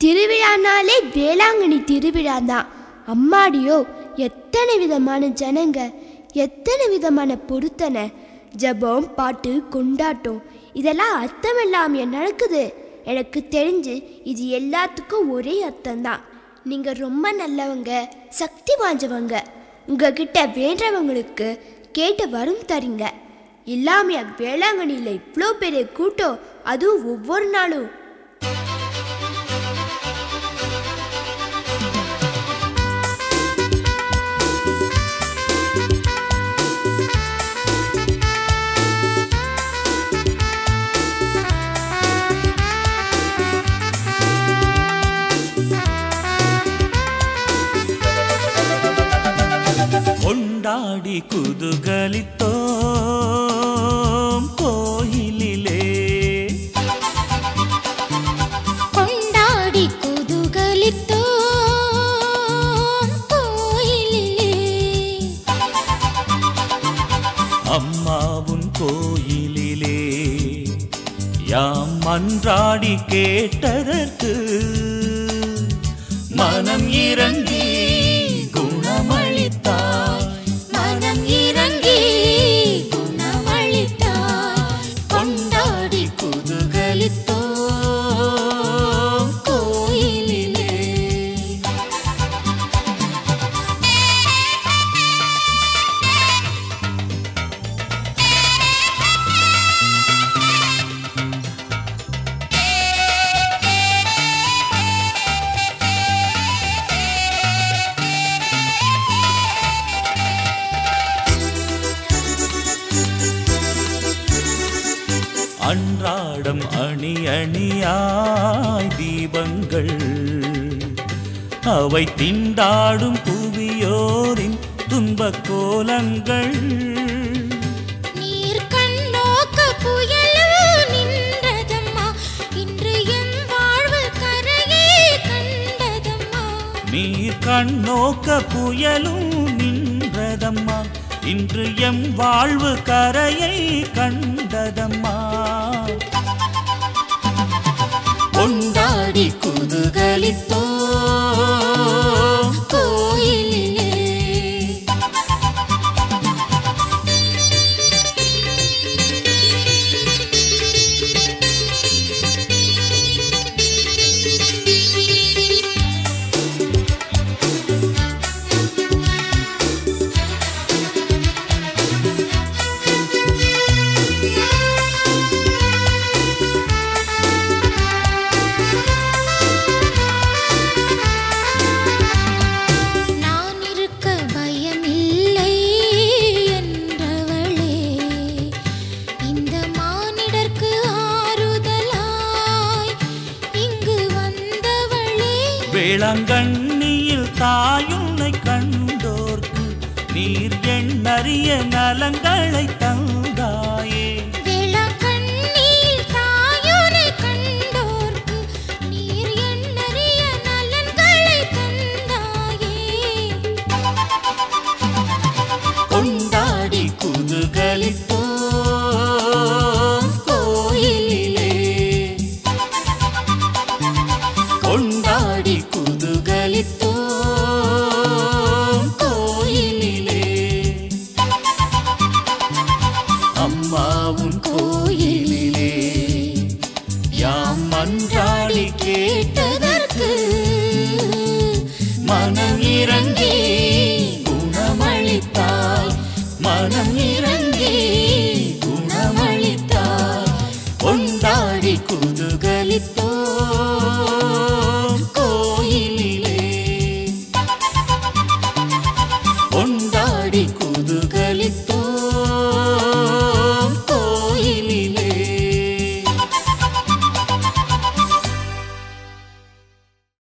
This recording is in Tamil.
திருவிழானாலே வேளாங்கண்ணி திருவிழா தான் அம்மாடியோ எத்தனை விதமான ஜனங்க எத்தனை விதமான பொருத்தனை ஜெபம் பாட்டு கொண்டாட்டம் இதெல்லாம் அர்த்தம் இல்லாமைய நடக்குது எனக்கு தெரிஞ்சு இது எல்லாத்துக்கும் ஒரே அர்த்தம்தான் நீங்க ரொம்ப நல்லவங்க சக்தி வாஞ்சவங்க உங்ககிட்ட வேண்டவங்களுக்கு கேட்டு வரும் தரீங்க இல்லாமையா வேளாங்கண்ணியில் இவ்வளோ பெரிய கூட்டம் அதுவும் ஒவ்வொரு நாளும் கொண்டாடி குதுகலித்தோம் கோயிலிலே கொண்டாடி குதுகலித்தோம் கோயிலிலே அம்மாவுன் கோயிலிலே யாம் மன்றாடி கேட்டதற்கு மனம் இறங்கி குணமளித்தாய் மனம் இறங்கி குணமளித்தாய் கொண்டாடி குதுகலித்தோம் கோயிலிலே அன்றாடம் அணி அணியாய் தீபங்கள் அவை திண்டாடும் புவியோரின் துன்பக் கோலங்கள் நீர் கண்ணோக்க புயலோ நின்றதம்மா இன்று எம் வாழ்வு கரையே கண்டதம்மா நீர் கண்ணோக்க புயலும் நின்றதம்மா இன்று எம் வாழ்வு கரையை கண்டதம்மா கொண்டாடி குதுகலித்தோ கோயிலிலே நான் இருக்க பயமில்லை என்றவளே இந்த மானிடர்க்கு ஆறுதலாய் இங்கு வந்தவளே வேளாங்கண்ணியில் தாயுன்னை கண்டோர்க்கு நீர் எண்ணறிய நலங்களை தந்தாயே வேளாங்கண்ணியில் தாயோனை கண்டோர்க்கு நீர் எண்ணறிய நலன்களை தந்தாயே கொண்டாடி குதுகலித்தோ கோயிலிலே கொண்டாடி குதுகலித்தோ கோயிலிலே அம்மாவும் கோயிலிலே யாம் மன்றாடி கேட்டதற்கு மனம் இறங்கி குணமளித்தாய் மனம் இறங்கி குணமளித்தாய் கொண்டாடி குதுகலித்தோ